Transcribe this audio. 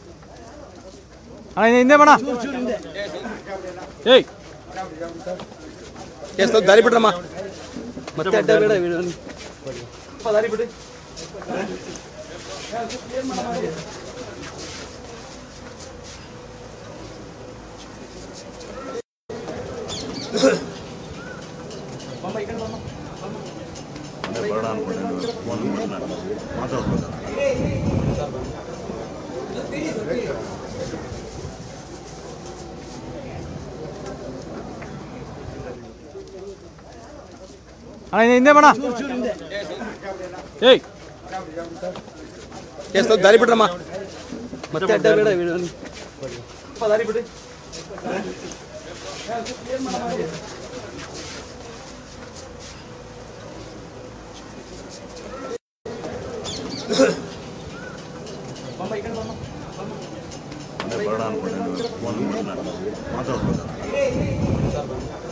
ಅಣ್ಣ ಹಿಂದೆ ಬಣ ಏಯ್ ಎಷ್ಟು ದಾರಿ ಬಿಡ್ರಮ್ಮ ಮತ್ತೆ ಅಡ್ಡ ಬೇಡ ವಿಡಿಯೋ ದಾರಿ ಬಿಡ್ರಿ ಬೇಡ ಅನ್ಕೊಂಡಿದ್ದು ಒಂದು ಮಾತಾಡ್ಬೋದು ಅಣ್ಣ ಹಿಂದೆ ಬಣ ಏಯ್ ಎಷ್ಟು ದಾರಿ ಬಿಡ್ರಮ್ಮ ಮತ್ತೆ ಅಡ್ಡ ಬೇಡ ವಿಡಿಯೋ ದಾರಿ ಬಿಡ್ರಿ ಬೇಡ ಅನ್ಕೊಂಡಿದ್ದು ಒಂದು ಮಾತಾಡ್ಬೋದು